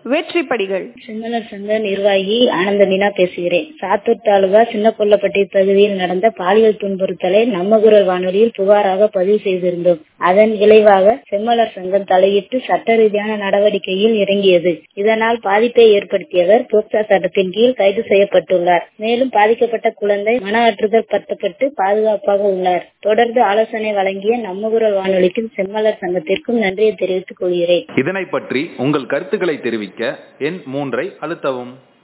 வெற்றி படிகள் செம்மலர் சங்க நிர்வாகி ஆனந்த மீனா பேசுகிறேன் சாத்தூர் தாலுகா சின்னகொல்லப்பட்டி பகுதியில் நடந்த பாலியல் துன்புறுத்தலை நம்ம குரல் வானொலியில் புகாராக பதிவு செய்திருந்தோம் அதன் விளைவாக செம்மலர் சங்கம் தலையிட்டு சட்ட ரீதியான நடவடிக்கையில் இறங்கியது இதனால் பாதிப்பை ஏற்படுத்தியவர் போக்சா சட்டத்தின் கீழ் கைது செய்யப்பட்டுள்ளார் மேலும் பாதிக்கப்பட்ட குழந்தை மன ஆற்றுதல் படுத்தப்பட்டு பாதுகாப்பாக உள்ளார் தொடர்ந்து ஆலோசனை வழங்கிய நம்ம குரல் வானொலிக்கும் செம்மலர் சங்கத்திற்கும் நன்றியை தெரிவித்துக் கொள்கிறேன் இதனை பற்றி உங்கள் கருத்துக்களை தெரிவிக்க எண் மூன்றை அழுத்தவும்